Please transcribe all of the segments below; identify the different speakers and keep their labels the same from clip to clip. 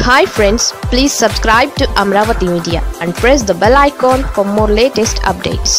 Speaker 1: hi friends please subscribe to Amaravati media and press the bell icon for more latest updates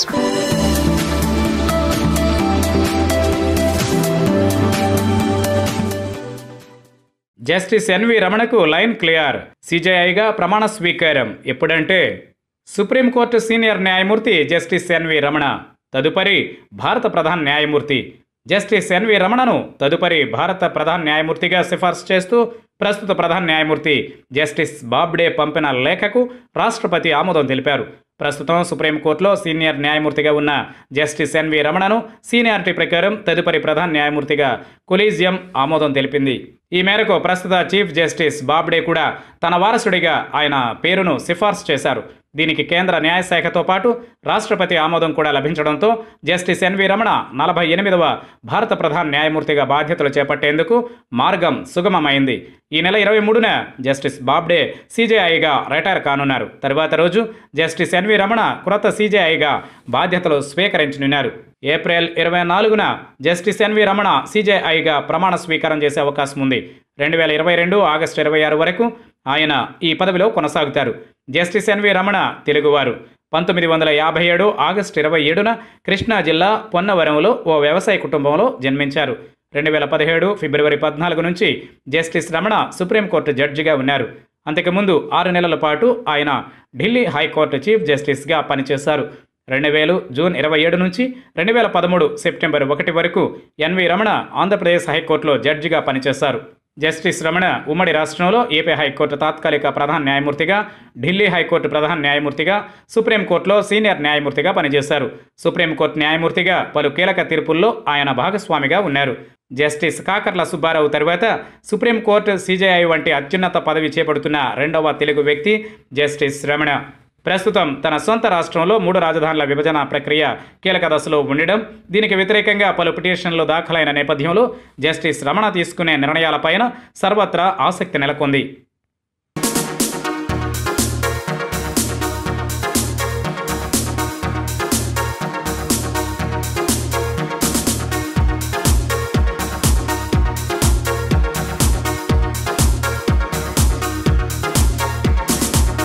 Speaker 2: justice NV రమణకు line clear సిజేఐగా ప్రమాణ స్వీకారం ఎప్పుడంటే supreme court senior న్యాయమూర్తి justice NV Ramana తదుపరి భారత ప్రధాన న్యాయమూర్తి జస్టిస్ ఎన్వి రమణను తదుపరి భారత ప్రధాన న్యాయమూర్తిగా సిఫార్సు చేస్తూ ప్రస్తుత ప్రధాన న్యాయమూర్తి జస్టిస్ బాబ్డే పంపిన లేఖకు రాష్ట్రపతి ఆమోదం తెలిపారు ప్రస్తుతం సుప్రీంకోర్టులో సీనియర్ న్యాయమూర్తిగా ఉన్న జస్టిస్ ఎన్వి రమణను సీనియారిటీ ప్రకారం తదుపరి ప్రధాన న్యాయమూర్తిగా కొలీజియం ఆమోదం తెలిపింది ఈ మేరకు ప్రస్తుత చీఫ్ జస్టిస్ బాబ్డే కూడా తన వారసుడిగా ఆయన పేరును సిఫార్సు చేశారు దీనికి కేంద్ర న్యాయశాఖతో పాటు రాష్ట్రపతి ఆమోదం కూడా లభించడంతో జస్టిస్ ఎన్వి రమణ నలభై ఎనిమిదవ భారత ప్రధాన న్యాయమూర్తిగా బాధ్యతలు చేపట్టేందుకు మార్గం సుగమమైంది ఈ నెల ఇరవై మూడున జస్టిస్ బాబ్డే సీజేఐగా రిటైర్ కానున్నారు తరువాత రోజు జస్టిస్ ఎన్వి రమణ క్రొత్త సీజేఐగా బాధ్యతలు స్వీకరించనున్నారు ఏప్రిల్ ఇరవై నాలుగున జస్టిస్ ఎన్వి రమణ సీజేఐగా ప్రమాణ స్వీకారం చేసే అవకాశం ఉంది రెండు వేల ఇరవై రెండు ఆగస్టు ఇరవై ఆరు వరకు ఆయన ఈ పదవిలో కొనసాగుతారు జస్టిస్ ఎన్వి రమణ తెలుగువారు పంతొమ్మిది వందల యాభై ఏడు ఆగస్టు ఇరవై ఏడున కృష్ణా జిల్లా పొన్నవరంలో ఓ వ్యవసాయ కుటుంబంలో జన్మించారు రెండు వేల పదిహేడు ఫిబ్రవరి పద్నాలుగు నుంచి జస్టిస్ రమణ సుప్రీంకోర్టు జడ్జిగా ఉన్నారు అంతకుముందు ఆరు నెలల పాటు ఆయన ఢిల్లీ హైకోర్టు చీఫ్ జస్టిస్గా పనిచేశారు రెండు వేలు జూన్ ఇరవై ఏడు నుంచి రెండు వేల పదమూడు సెప్టెంబర్ ఒకటి వరకు ఎన్వి రమణ ఆంధ్రప్రదేశ్ హైకోర్టులో జడ్జిగా పనిచేశారు జస్టిస్ రమణ ఉమ్మడి రాష్ట్రంలో ఏపీ హైకోర్టు తాత్కాలిక ప్రధాన న్యాయమూర్తిగా ఢిల్లీ హైకోర్టు ప్రధాన న్యాయమూర్తిగా సుప్రీంకోర్టులో సీనియర్ న్యాయమూర్తిగా పనిచేశారు సుప్రీంకోర్టు న్యాయమూర్తిగా పలు కీలక తీర్పుల్లో ఆయన భాగస్వామిగా ఉన్నారు జస్టిస్ కాకర్ల సుబ్బారావు తర్వాత సుప్రీంకోర్టు సీజేఐ వంటి అత్యున్నత పదవి చేపడుతున్న రెండవ తెలుగు వ్యక్తి జస్టిస్ రమణ ప్రస్తుతం తన సొంత రాష్ట్రంలో మూడు రాజధానుల విభజన ప్రక్రియ కీలక దశలో ఉండడం దీనికి వ్యతిరేకంగా పలు పిటిషన్లు దాఖలైన నేపథ్యంలో జస్టిస్ రమణ తీసుకునే నిర్ణయాలపైన సర్వత్రా ఆసక్తి నెలకొంది